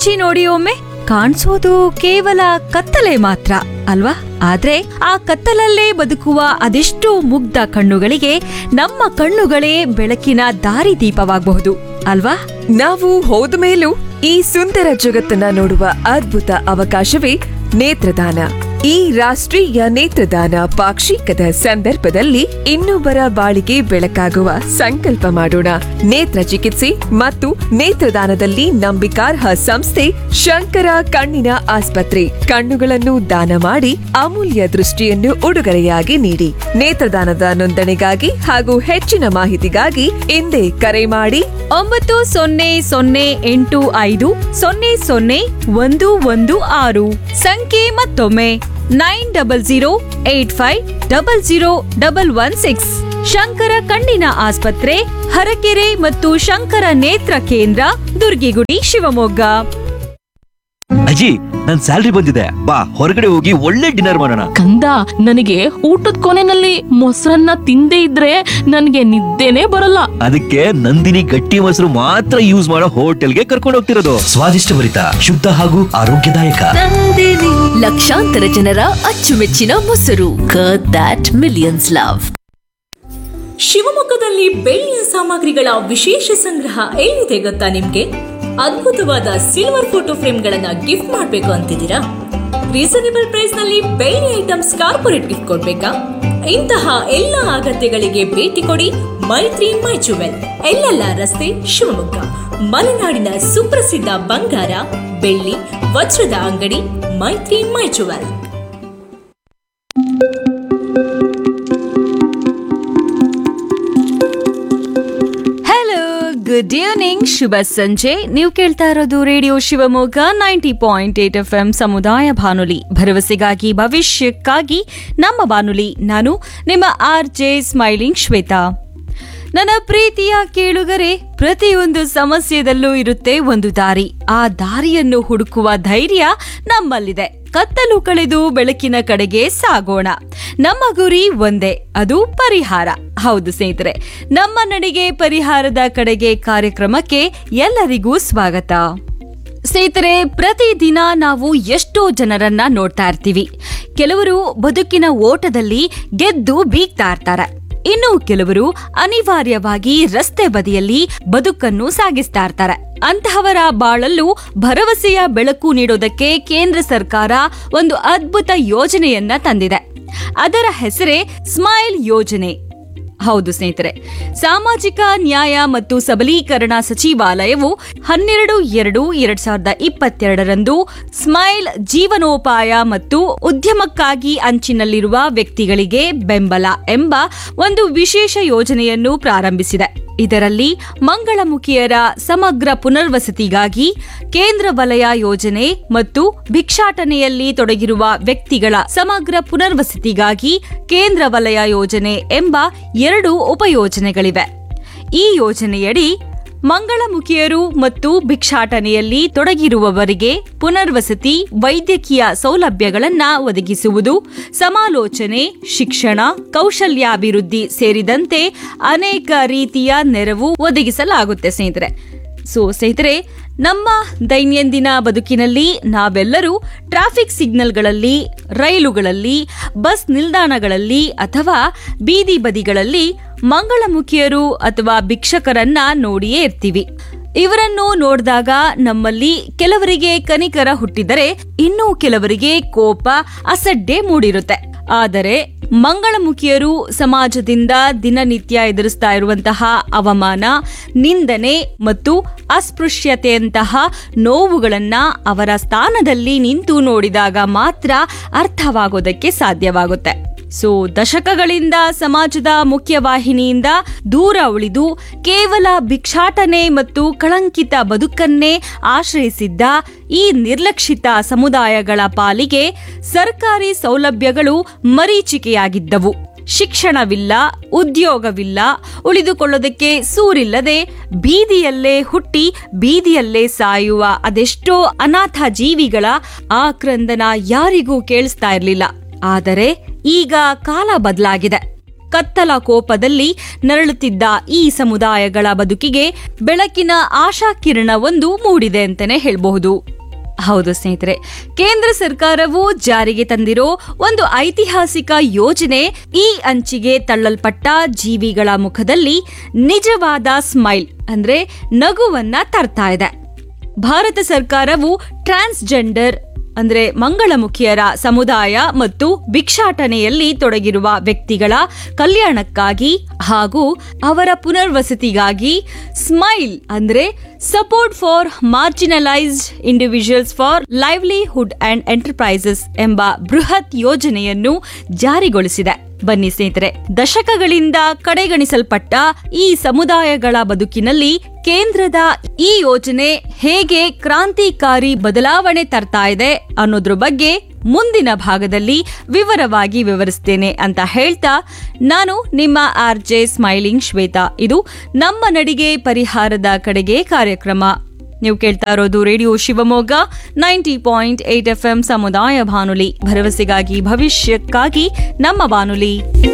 ಮುಚ್ಚಿ ನೋಡಿ ಒಮ್ಮೆ ಕಾಣಿಸೋದು ಕೇವಲ ಕತ್ತಲೆ ಮಾತ್ರ ಅಲ್ವಾ ಆದ್ರೆ ಆ ಕತ್ತಲಲ್ಲೇ ಬದುಕುವ ಅದೆಷ್ಟೋ ಮುಗ್ಧ ಕಣ್ಣುಗಳಿಗೆ ನಮ್ಮ ಕಣ್ಣುಗಳೇ ಬೆಳಕಿನ ದಾರಿದೀಪವಾಗಬಹುದು ಅಲ್ವಾ ನಾವು ಹೋದ ಮೇಲೂ ಈ ಸುಂದರ ಜಗತ್ತನ್ನ ನೋಡುವ ಅದ್ಭುತ ಅವಕಾಶವೇ ನೇತ್ರದಾನ ಈ ರಾಷ್ಟ್ರೀಯ ನೇತ್ರದಾನ ಪಾಕ್ಷಿಕದ ಸಂದರ್ಭದಲ್ಲಿ ಇನ್ನೊಬ್ಬರ ಬಾಳಿಗೆ ಬೆಳಕಾಗುವ ಸಂಕಲ್ಪ ಮಾಡೋಣ ನೇತ್ರ ಚಿಕಿತ್ಸೆ ಮತ್ತು ನೇತ್ರದಾನದಲ್ಲಿ ನಂಬಿಕಾರ್ಹ ಸಂಸ್ಥೆ ಶಂಕರ ಕಣ್ಣಿನ ಆಸ್ಪತ್ರೆ ಕಣ್ಣುಗಳನ್ನು ದಾನ ಮಾಡಿ ಅಮೂಲ್ಯ ದೃಷ್ಟಿಯನ್ನು ಉಡುಗೊರೆಯಾಗಿ ನೀಡಿ ನೇತ್ರದಾನದ ನೋಂದಣಿಗಾಗಿ ಹಾಗೂ ಹೆಚ್ಚಿನ ಮಾಹಿತಿಗಾಗಿ ಹಿಂದೆ ಕರೆ ಮಾಡಿ ಒಂಬತ್ತು ಸೊನ್ನೆ ಸೊನ್ನೆ ಎಂಟು ಐದು ಸೊನ್ನೆ ಸೊನ್ನೆ ಒಂದು ಒಂದು ಆರು ಸಂಖ್ಯೆ ಮತ್ತೊಮ್ಮೆ nine double zero eight five double zero double one six Shankara ಕಣ್ಣಿನ ಆಸ್ಪತ್ರೆ ಹರಕೆರೆ ಮತ್ತು ಶಂಕರ ನೇತ್ರ ಕೇಂದ್ರ ದುರ್ಗಿಗುಡಿ ಶಿವಮೊಗ್ಗ ಅಜ್ಜಿ ನನ್ ಸ್ಯಾಲ್ರಿ ಬಂದಿದೆ ಬಾ ಹೊರಗಡೆ ಹೋಗಿ ಒಳ್ಳೆ ಡಿನ್ನರ್ ಮಾಡೋಣ ಕಂದ ನನಗೆ ಊಟದ ಕೊನೆನಲ್ಲಿ ಮೊಸರನ್ನ ತಿಂದೇ ಇದ್ರೆ ನನಗೆ ನಿದ್ದೆನೆ ಬರಲ್ಲ ಅದಕ್ಕೆ ನಂದಿನಿ ಗಟ್ಟಿ ಮೊಸರು ಮಾತ್ರ ಯೂಸ್ ಮಾಡೋ ಹೋಟೆಲ್ಗೆ ಕರ್ಕೊಂಡು ಹೋಗ್ತಿರೋದು ಸ್ವಾದಿಷ್ಟಭರಿತ ಶುದ್ಧ ಹಾಗೂ ಆರೋಗ್ಯದಾಯಕ ಲಕ್ಷಾಂತರ ಜನರ ಅಚ್ಚುಮೆಚ್ಚಿನ ಮೊಸರು ದಟ್ ಮಿಲಿಯನ್ಸ್ ಲವ್ ಶಿವಮೊಗ್ಗದಲ್ಲಿ ಬೆಳ್ಳಿಯ ಸಾಮಗ್ರಿಗಳ ವಿಶೇಷ ಸಂಗ್ರಹ ಎಲ್ಲಿದೆ ಗೊತ್ತಾ ನಿಮ್ಗೆ ಅದ್ಭುತವಾದ ಸಿಲ್ವರ್ ಫೋಟೋ ಫ್ರೇಮ್ಗಳನ್ನ ಗಿಫ್ಟ್ ಮಾಡಬೇಕು ಅಂತಿದ್ದೀರಾ ರೀಸನೇಬಲ್ ಪ್ರೈಸ್ ನಲ್ಲಿ ಬೆಳ್ಳಿ ಐಟಮ್ಸ್ ಕಾರ್ಪೊರೇಟ್ ಗಿಫ್ಟ್ ಕೊಡ್ಬೇಕಾ ಇಂತಹ ಎಲ್ಲ ಅಗತ್ಯಗಳಿಗೆ ಭೇಟಿ ಕೊಡಿ ಮೈತ್ರಿ ಮೈ ಜುವೆಲ್ ಎಲ್ಲೆಲ್ಲ ರಸ್ತೆ ಶಿವಮೊಗ್ಗ ಮಲೆನಾಡಿನ ಸುಪ್ರಸಿದ್ಧ ಬಂಗಾರ ಬೆಳ್ಳಿ ವಜ್ರದ ಅಂಗಡಿ Maitri my jewel hello good evening ಶುಭ ಸಂಜೆ ನೀವು ಕೇಳ್ತಾ ಇರೋದು radio Shivamogga ninety point eight F M ಸಮುದಾಯ ಬಾನುಲಿ ಭರವಸೆಗಾಗಿ ಭವಿಷ್ಯಕ್ಕಾಗಿ ನಮ್ಮ ಬಾನುಲಿ ನಾನು ನಿಮ್ಮ ಆರ್ ಜೆ ಸ್ಮೈಲಿಂಗ್ ಶ್ವೇತಾ ನನ್ನ ಪ್ರೀತಿಯ ಕೇಳುಗರೆ ಪ್ರತಿಯೊಂದು ಸಮಸ್ಯೆದಲ್ಲೂ ಇರುತ್ತೆ ಒಂದು ದಾರಿ ಆ ದಾರಿಯನ್ನು ಹುಡುಕುವ ಧೈರ್ಯ ನಮ್ಮಲ್ಲಿದೆ ಕತ್ತಲು ಕಳೆದು ಬೆಳಕಿನ ಕಡೆಗೆ ಸಾಗೋಣ ನಮ್ಮ ಗುರಿ ಒಂದೇ ಅದು ಪರಿಹಾರ ಹೌದು ಸ್ನೇಹಿತರೆ ನಮ್ಮ ನಡಿಗೆ ಪರಿಹಾರದ ಕಡೆಗೆ ಕಾರ್ಯಕ್ರಮಕ್ಕೆ ಎಲ್ಲರಿಗೂ ಸ್ವಾಗತ ಸ್ನೇಹಿತರೆ ಪ್ರತಿದಿನ ನಾವು ಎಷ್ಟೋ ಜನರನ್ನ ನೋಡ್ತಾ ಇರ್ತೀವಿ ಕೆಲವರು ಬದುಕಿನ ಓಟದಲ್ಲಿ ಗೆದ್ದು ಬೀಗ್ತಾ ಇರ್ತಾರೆ ಇನ್ನು ಕೆಲವರು ಅನಿವಾರ್ಯವಾಗಿ ರಸ್ತೆ ಬದಿಯಲ್ಲಿ ಬದುಕನ್ನು ಸಾಗಿಸ್ತಾ ಇರ್ತಾರೆ ಅಂತಹವರ ಬಾಳಲ್ಲೂ ಭರವಸೆಯ ಬೆಳಕು ನೀಡೋದಕ್ಕೆ ಕೇಂದ್ರ ಸರ್ಕಾರ ಒಂದು ಅದ್ಭುತ ಯೋಜನೆಯನ್ನ ತಂದಿದೆ ಅದರ ಹೆಸರೇ ಸ್ಮೈಲ್ ಯೋಜನೆ ಹೌದು ಸ್ನೇಹಿತರೆ ಸಾಮಾಜಿಕ ನ್ಯಾಯ ಮತ್ತು ಸಬಲೀಕರಣ ಸಚಿವಾಲಯವು ಹನ್ನೆರಡು ಎರಡು ಎರಡ್ ಸಾವಿರದ ಇಪ್ಪತ್ತೆರಡರಂದು ಸ್ಮೈಲ್ ಜೀವನೋಪಾಯ ಮತ್ತು ಉದ್ಯಮಕ್ಕಾಗಿ ಅಂಚಿನಲ್ಲಿರುವ ವ್ಯಕ್ತಿಗಳಿಗೆ ಬೆಂಬಲ ಎಂಬ ಒಂದು ವಿಶೇಷ ಯೋಜನೆಯನ್ನು ಪ್ರಾರಂಭಿಸಿದೆ ಇದರಲ್ಲಿ ಮಂಗಳಮುಖಿಯರ ಸಮಗ್ರ ಪುನರ್ವಸತಿಗಾಗಿ ಕೇಂದ್ರ ವಲಯ ಯೋಜನೆ ಮತ್ತು ಭಿಕ್ಷಾಟನೆಯಲ್ಲಿ ತೊಡಗಿರುವ ವ್ಯಕ್ತಿಗಳ ಸಮಗ್ರ ಪುನರ್ವಸತಿಗಾಗಿ ಕೇಂದ್ರ ವಲಯ ಯೋಜನೆ ಎಂಬ ಎರಡು ಉಪಯೋಜನೆಗಳಿವೆ ಈ ಯೋಜನೆಯಡಿ ಮಂಗಳಮುಖಿಯರು ಮತ್ತು ಭಿಕ್ಷಾಟನೆಯಲ್ಲಿ ತೊಡಗಿರುವವರಿಗೆ ಪುನರ್ವಸತಿ ವೈದ್ಯಕೀಯ ಸೌಲಭ್ಯಗಳನ್ನ ಒದಗಿಸುವುದು ಸಮಾಲೋಚನೆ ಶಿಕ್ಷಣ ಕೌಶಲ್ಯಾಭಿವೃದ್ಧಿ ಸೇರಿದಂತೆ ಅನೇಕ ರೀತಿಯ ನೆರವು ಒದಗಿಸಲಾಗುತ್ತೆ ಸ್ನೇಹಿತರೆ ಸೊ ಸ್ನೇಹಿತರೆ ನಮ್ಮ ದೈನಂದಿನ ಬದುಕಿನಲ್ಲಿ ನಾವೆಲ್ಲರೂ ಟ್ರಾಫಿಕ್ ಸಿಗ್ನಲ್ಗಳಲ್ಲಿ ರೈಲುಗಳಲ್ಲಿ ಬಸ್ ನಿಲ್ದಾಣಗಳಲ್ಲಿ ಅಥವಾ ಬೀದಿ ಬದಿಗಳಲ್ಲಿ ಮಂಗಳಮುಖಿಯರು ಅಥವಾ ಭಿಕ್ಷಕರನ್ನ ನೋಡಿಯೇ ಇರ್ತೀವಿ ಇವರನ್ನು ನೋಡಿದಾಗ ನಮ್ಮಲ್ಲಿ ಕೆಲವರಿಗೆ ಕನಿಕರ ಹುಟ್ಟಿದರೆ ಇನ್ನೂ ಕೆಲವರಿಗೆ ಕೋಪ ಅಸಡ್ಡೆ ಮೂಡಿರುತ್ತೆ ಆದರೆ ಮಂಗಳಮುಖಿಯರು ಸಮಾಜದಿಂದ ದಿನನಿತ್ಯ ಎದುರಿಸ್ತಾ ಇರುವಂತಹ ಅವಮಾನ ನಿಂದನೆ ಮತ್ತು ಅಸ್ಪೃಶ್ಯತೆಯಂತಹ ನೋವುಗಳನ್ನ ಅವರ ಸ್ಥಾನದಲ್ಲಿ ನಿಂತು ನೋಡಿದಾಗ ಮಾತ್ರ ಅರ್ಥವಾಗೋದಕ್ಕೆ ಸಾಧ್ಯವಾಗುತ್ತೆ ಸೊ ದಶಕಗಳಿಂದ ಸಮಾಜದ ಮುಖ್ಯವಾಹಿನಿಯಿಂದ ದೂರ ಉಳಿದು ಕೇವಲ ಭಿಕ್ಷಾಟನೆ ಮತ್ತು ಕಳಂಕಿತ ಬದುಕನ್ನೇ ಆಶ್ರಯಿಸಿದ್ದ ಈ ನಿರ್ಲಕ್ಷಿತ ಸಮುದಾಯಗಳ ಪಾಲಿಗೆ ಸರ್ಕಾರಿ ಸೌಲಭ್ಯಗಳು ಮರೀಚಿಕೆಯಾಗಿದ್ದವು ಶಿಕ್ಷಣವಿಲ್ಲ ಉದ್ಯೋಗವಿಲ್ಲ ಉಳಿದುಕೊಳ್ಳೋದಕ್ಕೆ ಸೂರಿಲ್ಲದೆ ಬೀದಿಯಲ್ಲೇ ಹುಟ್ಟಿ ಬೀದಿಯಲ್ಲೇ ಸಾಯುವ ಅದೆಷ್ಟೋ ಅನಾಥ ಜೀವಿಗಳ ಆಕ್ರಂದನ ಯಾರಿಗೂ ಕೇಳಿಸ್ತಾ ಇರಲಿಲ್ಲ ಆದರೆ ಈಗ ಕಾಲ ಬದಲಾಗಿದೆ ಕತ್ತಲ ಕೋಪದಲ್ಲಿ ನರಳುತ್ತಿದ್ದ ಈ ಸಮುದಾಯಗಳ ಬದುಕಿಗೆ ಬೆಳಕಿನ ಆಶಾಕಿರಣವೊಂದು ಮೂಡಿದೆ ಅಂತಾನೆ ಹೇಳಬಹುದು ಹೌದು ಸ್ನೇಹಿತರೆ ಕೇಂದ್ರ ಸರ್ಕಾರವು ಜಾರಿಗೆ ತಂದಿರೋ ಒಂದು ಐತಿಹಾಸಿಕ ಯೋಜನೆ ಈ ಅಂಚಿಗೆ ತಳ್ಳಲ್ಪಟ್ಟ ಜೀವಿಗಳ ಮುಖದಲ್ಲಿ ನಿಜವಾದ ಸ್ಮೈಲ್ ಅಂದ್ರೆ ನಗುವನ್ನ ತರ್ತಾ ಇದೆ ಭಾರತ ಸರ್ಕಾರವು ಟ್ರಾನ್ಸ್ಜೆಂಡರ್ ಅಂದ್ರೆ ಮಂಗಳಮುಖಿಯರ ಸಮುದಾಯ ಮತ್ತು ಭಿಕ್ಷಾಟನೆಯಲ್ಲಿ ತೊಡಗಿರುವ ವ್ಯಕ್ತಿಗಳ ಕಲ್ಯಾಣಕ್ಕಾಗಿ ಹಾಗೂ ಅವರ ಪುನರ್ವಸತಿಗಾಗಿ ಸ್ಮೈಲ್ ಅಂದ್ರೆ support for marginalised individuals for livelihood and enterprises ಎಂಬ ಬೃಹತ್ ಯೋಜನೆಯನ್ನು ಜಾರಿಗೊಳಿಸಿದೆ ಬನ್ನಿ ಸ್ನೇಹಿತರೆ ದಶಕಗಳಿಂದ ಕಡೆಗಣಿಸಲ್ಪಟ್ಟ ಈ ಸಮುದಾಯಗಳ ಬದುಕಿನಲ್ಲಿ ಕೇಂದ್ರದ ಈ ಯೋಜನೆ ಹೇಗೆ ಕ್ರಾಂತಿಕಾರಿ ಬದಲಾವಣೆ ತರ್ತಾ ಇದೆ ಅನ್ನೋದ್ರ ಬಗ್ಗೆ ಮುಂದಿನ ಭಾಗದಲ್ಲಿ ವಿವರವಾಗಿ ವಿವರಿಸ್ತೇನೆ ಅಂತ ಹೇಳ್ತಾ ನಾನು ನಿಮ್ಮ ಆರ್ ಜೆ ಸ್ಮೈಲಿಂಗ್ ಶ್ವೇತಾ ಇದು ನಮ್ಮ ನಡಿಗೆ ಪರಿಹಾರದ ಕಡೆಗೆ ಕಾರ್ಯಕ್ರಮ ನೀವು ಕೇಳ್ತಾ ಇರೋದು radio Shivamogga ninety point eight F M ಸಮುದಾಯ ಬಾನುಲಿ ಭರವಸೆಗಾಗಿ ಭವಿಷ್ಯಕ್ಕಾಗಿ ನಮ್ಮ ಬಾನುಲಿ